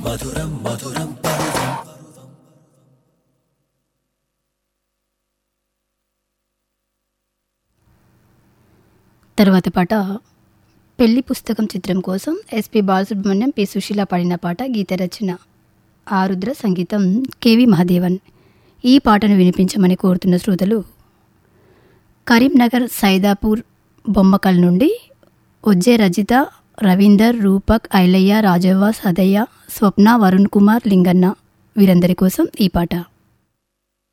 తర్వాత పాట పెళ్లి పుస్తకం చిత్రం కోసం ఎస్పి బాలసుబ్రహ్మణ్యం పి సుశీల పాడిన పాట గీత రచన ఆరుద్ర సంగీతం కేవి మహాదేవన్ ఈ పాటను వినిపించమని కోరుతున్న శ్రోతలు కరీంనగర్ సైదాపూర్ బొమ్మకల్ నుండి ఒజ్జే రజిత రవీందర్ రూపక్ ఐలయ్య రాజవ్వ సదయ్య స్వప్న వరుణ్ కుమార్ లింగన్న వీరందరి కోసం ఈ పాట